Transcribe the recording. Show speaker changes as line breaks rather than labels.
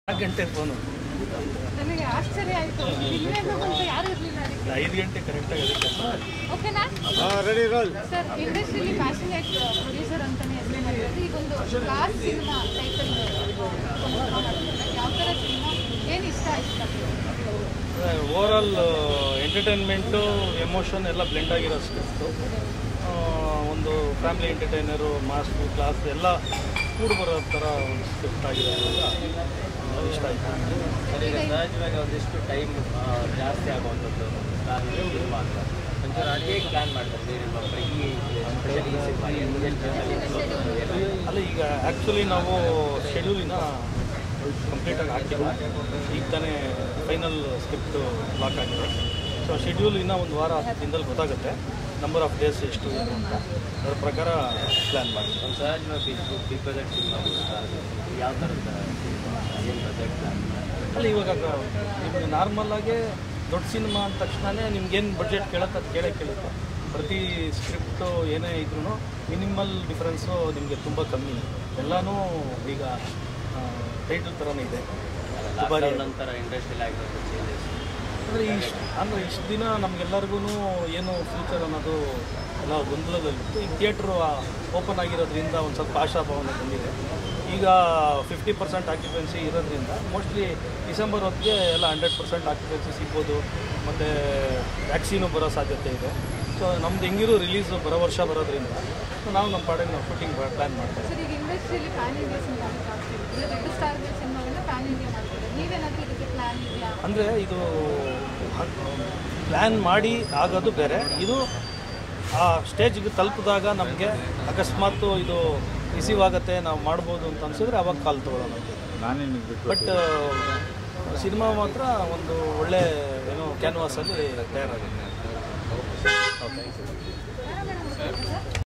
ನಾಲ್ಕು ಗಂಟೆ ಫೋನು
ನನಗೆ ಆಶ್ಚರ್ಯ ಆಯಿತು ಇಲ್ಲೇನು ಅಂತ ಯಾರು ಇರಲಿಲ್ಲ ಅದಕ್ಕೆ
ಐದು ಗಂಟೆ ಕರೆಕ್ಟಾಗಿ ಅದಕ್ಕೆ
ಓಕೆನಾ
ರೆಡಿ ರೋಲ್
ಸರ್ ಇಂಡಸ್ಟ್ರಿಲಿ ಪ್ಯಾಷನೇಟ್ ಪ್ರೊಡ್ಯೂಸರ್ ಅಂತಾನೆ ಹೆಸರು ಮಾಡಿರೋದು ಈಗ ಒಂದು ಕ್ಲಾಸ್ ಸಿನಿಮಾ ಟೈಟಲ್ ಯಾವ ಥರ ಸಿನಿಮಾ ಏನು ಇಷ್ಟ ಆಯ್ತು
ಓವರ್ ಆಲ್ ಎಂಟರ್ಟೈನ್ಮೆಂಟು ಎಮೋಷನ್ ಎಲ್ಲ ಬ್ಲೆಂಡ್ ಆಗಿರೋ ಸ್ಕ್ರಿಪ್ಟು ಒಂದು ಫ್ಯಾಮಿಲಿ ಎಂಟರ್ಟೈನರು ಮಾಸ್ಟು ಕ್ಲಾಸ್ ಎಲ್ಲ ಕೂಡಿ ಬರೋ ಥರ ಒಂದು ಸ್ಕ್ರಿಪ್ಟ್ ಆಗಿರೋದ್ರಿಂದ ಆ, ಇಷ್ಟ ಆಯಿತು
ಈಗ ಸಹಜವಾಗಿ ಒಂದಿಷ್ಟು ಟೈಮ್ ಜಾಸ್ತಿ ಆಗುವಂಥದ್ದು ಸಿನಿಮಾ ಅಂತ ಒಂಚೂರು ಅದು ಹೇಗೆ ಪ್ಲ್ಯಾನ್ ಮಾಡ್ತಾರೆ ಬೇರೆ ಮಕ್ಕಳು ಈ ಸ್ಪೆಷಲಿ ಈ ಸಿನಿಮಾ
ಅಲ್ಲ ಈಗ ಆ್ಯಕ್ಚುಲಿ ನಾವು ಶೆಡ್ಯೂಲಿನ ಕಂಪ್ಲೀಟಾಗಿ ಹಾಕಿಲ್ಲ ಈಗ ತಾನೇ ಫೈನಲ್ ಸ್ಕ್ರಿಪ್ಟು ಲಾಕ್ ಆಗಿದೆ ಸೊ ಶೆಡ್ಯೂಲ್ ಇನ್ನೂ ಒಂದು ವಾರ ಹತ್ತು ದಿನದಲ್ಲಿ ಗೊತ್ತಾಗುತ್ತೆ ನಂಬರ್ ಆಫ್ ಡೇಸ್ ಎಷ್ಟು ಏನು ಅಂತ ಅದರ ಪ್ರಕಾರ ಪ್ಲ್ಯಾನ್ ಮಾಡ್ತೀವಿ
ಒಂದು ಸಹಜವಾಗಿ ಬಿಗ್ ಬಜೆಟ್ ಸಿನಿಮಾ ಯಾವ ಥರದ ಏನು ಬಜೆಟ್
ಅಲ್ಲ ಇವಾಗ ನಿಮ್ಗೆ ನಾರ್ಮಲ್ಲಾಗೆ ದೊಡ್ಡ ಸಿನಿಮಾ ಅಂದ ತಕ್ಷಣವೇ ನಿಮ್ಗೇನು ಬಡ್ಜೆಟ್ ಕೇಳತ್ತೆ ಅದು ಕೇಳೇ ಕೇಳುತ್ತೆ ಪ್ರತಿ ಸ್ಕ್ರಿಪ್ಟು ಏನೇ ಇದ್ರೂ ಮಿನಿಮಲ್ ಡಿಫ್ರೆನ್ಸು ನಿಮಗೆ ತುಂಬ ಕಮ್ಮಿ ಎಲ್ಲನೂ ಈಗ ಟೈಟಲ್ ಥರನೇ ಇದೆ ದುಬಾರಿ
ಲಾಕ್ಡೌನ್ ನಂತರ ಇಂಡಸ್ಟ್ರಿಯಲ್ಲಿ ಆಗಿರೋ ಚೇಂಜಸ್
ಅಂದರೆ ಇಷ್ಟು ಅಂದರೆ ಇಷ್ಟು ದಿನ ನಮಗೆಲ್ಲರಿಗೂ ಏನು ಫ್ಯೂಚರ್ ಅನ್ನೋದು ಎಲ್ಲ ಗೊಂದಲದಲ್ಲಿತ್ತು ಈಗ ಥಿಯೇಟ್ರು ಓಪನ್ ಆಗಿರೋದ್ರಿಂದ ಒಂದು ಸ್ವಲ್ಪ ಆಶಾಭಾವನೆ ಬಂದಿದೆ ಈಗ ಫಿಫ್ಟಿ ಪರ್ಸೆಂಟ್ ಆಕ್ಯುಪೆನ್ಸಿ ಇರೋದ್ರಿಂದ ಮೋಸ್ಟ್ಲಿ ಡಿಸೆಂಬರ್ ಹೊತ್ತಿಗೆ ಎಲ್ಲ ಹಂಡ್ರೆಡ್ ಪರ್ಸೆಂಟ್ ಆಕ್ಯುಪೆನ್ಸಿ ಸಿಗ್ಬೋದು ಮತ್ತು ವ್ಯಾಕ್ಸಿನು ಬರೋ ಸಾಧ್ಯತೆ ಇದೆ ಸೊ ನಮ್ದು ಹೆಂಗಿರು ರಿಲೀಸು ಬರೋ ವರ್ಷ ಬರೋದ್ರಿಂದ ಸೊ ನಾವು ನಮ್ಮ ಪಾಡಿಗೆ ನಾವು ಶೂಟಿಂಗ್ ಪ್ಲ್ಯಾನ್ ಮಾಡ್ತಾ
ಸರ್ ಈಗ ಇಂಡಸ್ಟ್ರಿಯಲ್ಲಿ ಪ್ಯಾನ್ ಇಂಡಿಯಾ ಸಿನಿಮಾ ಇಲ್ಲ ದೊಡ್ಡ ಸ್ಟಾರ್ ಸಿನಿಮಾಗಳನ್ನ ಪ್ಯಾನ್ ಇಂಡಿಯಾ ಮಾಡ್ತಾರೆ ನೀವೇನಾದರೂ ಇದಕ್ಕೆ ಪ್ಲಾನ್ ಇದೆಯಾ
ಅಂದರೆ ಇದು ಪ್ಲ್ಯಾನ್ ಮಾಡಿ ಆಗೋದು ಬೇರೆ ಇದು ಆ ಸ್ಟೇಜ್ಗೆ ತಲುಪಿದಾಗ ನಮಗೆ ಅಕಸ್ಮಾತ್ ಇದು ರಿಸೀವ್ ಆಗುತ್ತೆ ನಾವು ಮಾಡ್ಬೋದು ಅಂತ ಅನ್ಸಿದ್ರೆ ಅವಾಗ ಕಾಲ್ ತೊಗೊಳ್ಳೋಣ
ನಾನೇ ನಿಮ್ಗೆ ಬಿಟ್ಟು
ಬಟ್ ಸಿನಿಮಾ ಮಾತ್ರ ಒಂದು ಒಳ್ಳೆ ಏನೋ ಕ್ಯಾನ್ವಾಸಲ್ಲಿ ತಯಾರಾಗಿದೆ ಓಕೆ
ಯಾರ ಮೇಡಮ್